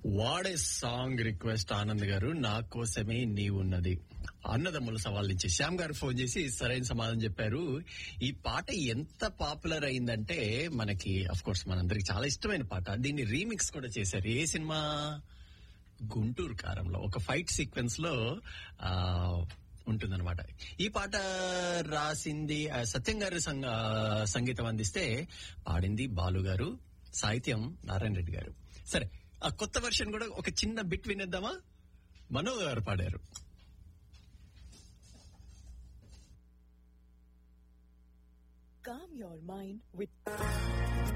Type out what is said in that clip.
వాడే song request Anand గారు నా కోసమే నీవున్నది అన్నదమ్ముల సవాల్ నుంచి శ్యామ్ గారు ఫోన్ చేసి సరైన సమాధానం చెప్పారు ఈ పాట ఎంత పాపులర్ అయిందంటే మనకి అఫ్ కోర్స్ మనందరికి చాలా ఇష్టమైన పాట దీన్ని రీమిక్స్ కూడా చేశారు ఏ సినిమా గుంటూరు కారంలో ఒక ఫైట్ సీక్వెన్స్ లో ఆ ఉంటుందన్నమాట ఈ పాట రాసింది ఆ, సత్యం గారు సంగ- ఆ, సంగీతం అందిస్తే పాడింది బాలు గారు సాహిత్యం నారాయణ రెడ్డి గారు సరే ఆ కొత్త వెర్షన్ కూడా ఒక చిన్న బిట్ వినేద్దామా మనో గారు పాడారు Calm your mind with